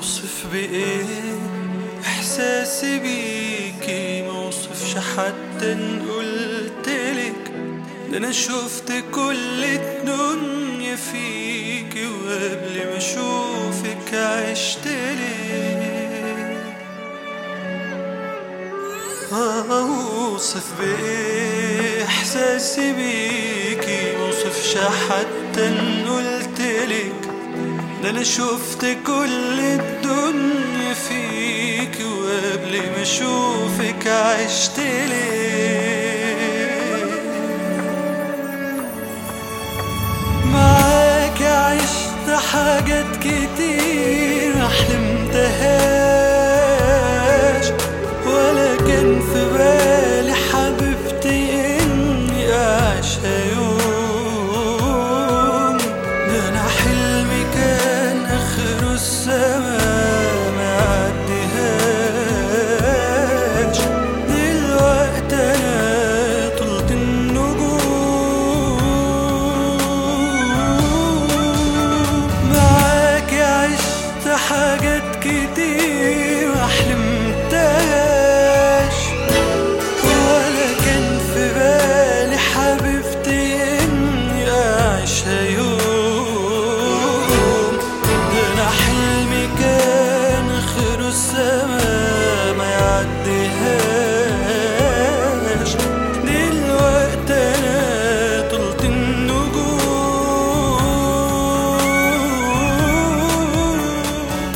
اوصف بايه احساسي بيكي موصفش حتى ان قلتلك ده انا شفت كل الدنيا فيكي وقبل ما اشوفك عشتلك اوصف بايه احساسي بيكي موصفش حتى ان قلتلك ده انا شفت كل الدنيا فيك وقبل ما اشوفك عشتلك معاك عشت حاجات كتير ما حلمتهاش ولا كان في بالي حبيبتي اني اعيشها يوم ده انا حلمي كان اخره السما ما عديهاش دلوقتي انا طلت النجوم معاك عشت حاجات كتير ما حلمتهاش ولا كان في بالي حبيبتي اني اعيشها يوم ده انا حلمي كان اخره السما ما يعديهاش دلوقتي انا طلت النجوم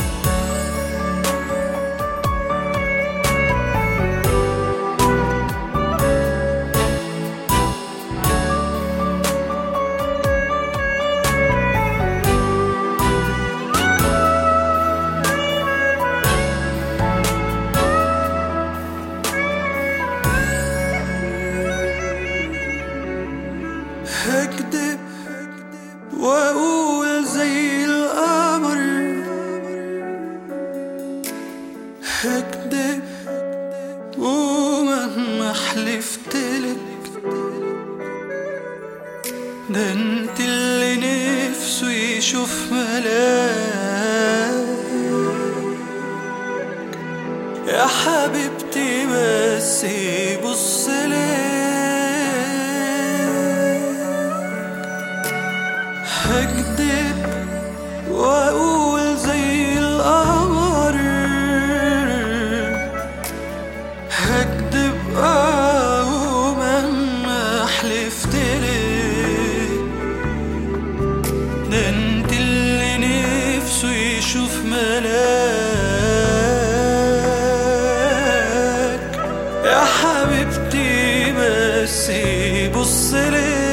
هكدب واقول زي القمر هكدب ومهما حلفتلك ده انت اللي نفسه يشوف ملاك يا حبيبتي بس يبص لك هكدب واقول زي القمر هكدب اه ومهما حلفت لك ده انت اللي نفسه يشوف ملاك يا حبيبتي بس يبص لك